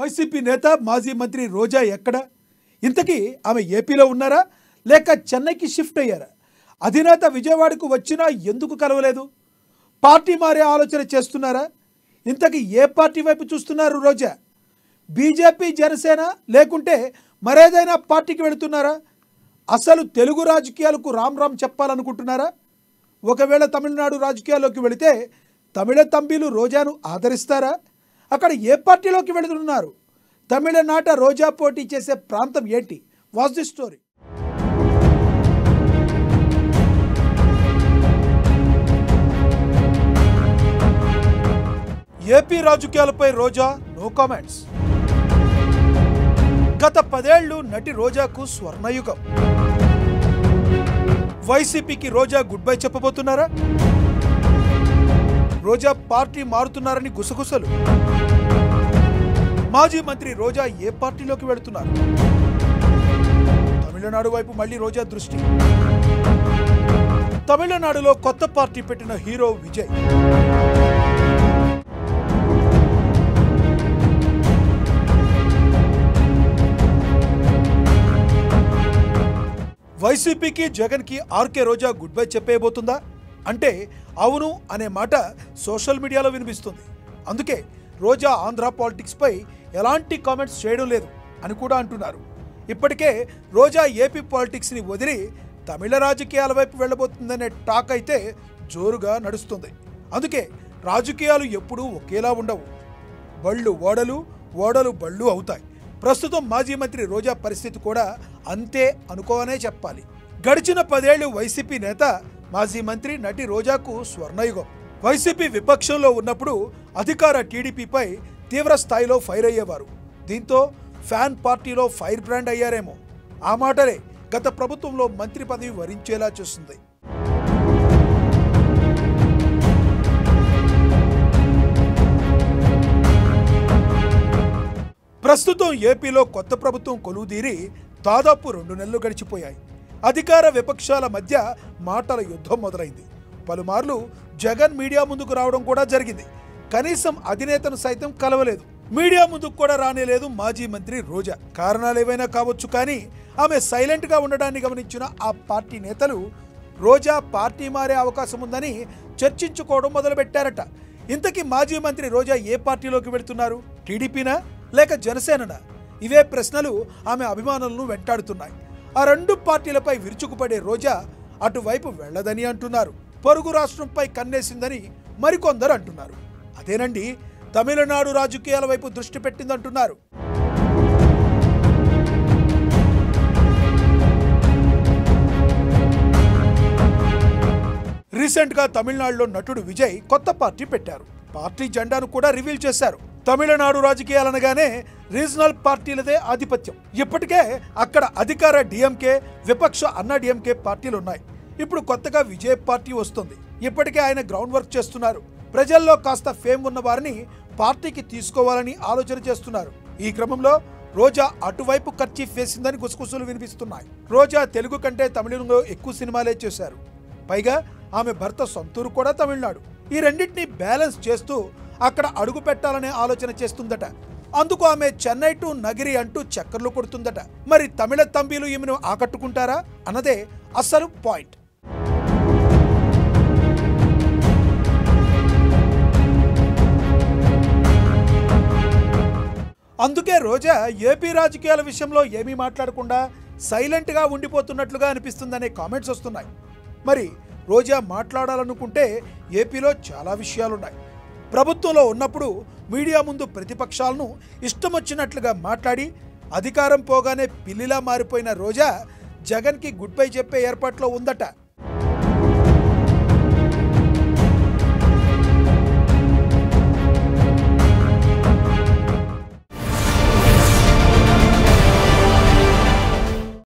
YCP నేత మాజీ మంత్రి రోజా ఎక్కడ ఇంతకీ ఆమె ఏపీలో ఉన్నారా లేక చెన్నైకి షిఫ్ట్ అయ్యారా అధినేత విజయవాడకు వచ్చినా ఎందుకు కలవలేదు పార్టీ మారే ఆలోచన చేస్తున్నారా ఇంతకీ ఏ పార్టీ వైపు చూస్తున్నారు రోజా బీజేపీ జనసేన లేకుంటే మరేదైనా పార్టీకి వెళుతున్నారా అసలు తెలుగు రాజకీయాలకు రామ్ రామ్ చెప్పాలనుకుంటున్నారా ఒకవేళ తమిళనాడు రాజకీయాల్లోకి వెళితే తమిళ తంబీలు రోజాను ఆదరిస్తారా అక్కడ ఏ పార్టీలోకి వెళుతున్నారు తమిళనాట రోజా పోటీ చేసే ప్రాంతం ఏంటి వాస్ ది స్టోరీ ఏపీ రాజకీయాలపై రోజా నో కామెంట్స్ గత పదేళ్లు నటి రోజాకు స్వర్ణయుగం వైసీపీకి రోజా గుడ్ బై చెప్పబోతున్నారా రోజా పార్టీ మారుతున్నారని గుసగుసలు మాజీ మంత్రి రోజా ఏ పార్టీలోకి వెళుతున్నారు తమిళనాడు వైపు మళ్ళీ రోజా దృష్టి తమిళనాడులో కొత్త పార్టీ పెట్టిన హీరో విజయ్ వైసీపీకి జగన్కి ఆర్కే రోజా గుడ్ బై చెప్పేయబోతుందా అంటే అవును అనే మాట సోషల్ మీడియాలో వినిపిస్తుంది అందుకే రోజా ఆంధ్ర పాలిటిక్స్పై ఎలాంటి కామెంట్స్ చేయడం లేదు అని కూడా అంటున్నారు ఇప్పటికే రోజా ఏపీ పాలిటిక్స్ని వదిలి తమిళ రాజకీయాల వైపు వెళ్ళబోతుందనే టాక్ అయితే జోరుగా నడుస్తుంది అందుకే రాజకీయాలు ఎప్పుడూ ఒకేలా ఉండవు బళ్ళు ఓడలు ఓడలు బళ్ళు అవుతాయి ప్రస్తుతం మాజీ మంత్రి రోజా పరిస్థితి కూడా అంతే అనుకోవనే చెప్పాలి గడిచిన పదేళ్లు వైసీపీ నేత మాజీ మంత్రి నటి రోజాకు స్వర్ణయుగం వైసీపీ విపక్షంలో ఉన్నప్పుడు అధికార టీడీపీపై తీవ్ర స్థాయిలో ఫైర్ అయ్యేవారు దీంతో ఫ్యాన్ పార్టీలో ఫైర్ బ్రాండ్ అయ్యారేమో ఆ మాటలే గత ప్రభుత్వంలో మంత్రి పదవి వరించేలా చేస్తుంది ప్రస్తుతం ఏపీలో కొత్త ప్రభుత్వం కొలువుదీరి దాదాపు రెండు నెలలు గడిచిపోయాయి అధికార విపక్షాల మధ్య మాటల యుద్ధం మొదలైంది పలుమార్లు జగన్ మీడియా ముందుకు రావడం కూడా జరిగింది కనీసం అధినేతను సైతం కలవలేదు మీడియా ముందుకు కూడా రానేలేదు మాజీ మంత్రి రోజా కారణాలు ఏవైనా కావచ్చు కానీ ఆమె సైలెంట్గా ఉండడాన్ని గమనించిన ఆ పార్టీ నేతలు రోజా పార్టీ మారే అవకాశం ఉందని చర్చించుకోవడం మొదలుపెట్టారట ఇంతకీ మాజీ మంత్రి రోజా ఏ పార్టీలోకి వెళుతున్నారు టీడీపీనా లేక జనసేననా ఇవే ప్రశ్నలు ఆమె అభిమానులను వెంటాడుతున్నాయి ఆ రెండు పార్టీలపై విరుచుకుపడే రోజా అటువైపు వెళ్ళదని అంటున్నారు పొరుగు రాష్ట్రంపై కన్నేసిందని మరికొందరు అంటున్నారు అదేనండి తమిళనాడు రాజకీయాల వైపు దృష్టి పెట్టిందంటున్నారు రీసెంట్గా తమిళనాడులో నటుడు విజయ్ కొత్త పార్టీ పెట్టారు పార్టీ జెండాను కూడా రివీల్ చేశారు తమిళనాడు రాజకీయాలనగానే రీజనల్ పార్టీలదే ఆధిపత్యం ఇప్పటికే అక్కడ అధికార డిఎంకే విపక్ష అన్నా డిఎంకే పార్టీలు ఉన్నాయి ఇప్పుడు కొత్తగా విజయ్ పార్టీ వస్తుంది ఇప్పటికే ఆయన గ్రౌండ్ వర్క్ చేస్తున్నారు ప్రజల్లో కాస్త ఫేమ్ ఉన్న వారిని పార్టీకి తీసుకోవాలని ఆలోచన చేస్తున్నారు ఈ క్రమంలో రోజా అటువైపు ఖర్చీ వేసిందని గుసగుసలు వినిపిస్తున్నాయి రోజా తెలుగు కంటే తమిళంలో ఎక్కువ సినిమాలే చేశారు పైగా ఆమె భర్త సొంతూరు కూడా తమిళనాడు ఈ రెండింటిని బ్యాలెన్స్ చేస్తూ అక్కడ అడుగు పెట్టాలనే ఆలోచన చేస్తుందట అందుకు ఆమె చెన్నై టు నగిరి అంటూ చక్కర్లు కొడుతుందట మరి తమిళ తంబీలు ఈమెను ఆకట్టుకుంటారా అన్నదే అసలు పాయింట్ అందుకే రోజా ఏపీ రాజకీయాల విషయంలో ఏమీ మాట్లాడకుండా సైలెంట్గా ఉండిపోతున్నట్లుగా అనిపిస్తుందనే కామెంట్స్ వస్తున్నాయి మరి రోజా మాట్లాడాలనుకుంటే ఏపీలో చాలా విషయాలున్నాయి ప్రభుత్వంలో ఉన్నప్పుడు మీడియా ముందు ప్రతిపక్షాలను ఇష్టం వచ్చినట్లుగా మాట్లాడి అధికారం పోగానే పిల్లిలా మారిపోయిన రోజా జగన్కి గుడ్ బై చెప్పే ఏర్పాట్లో ఉందట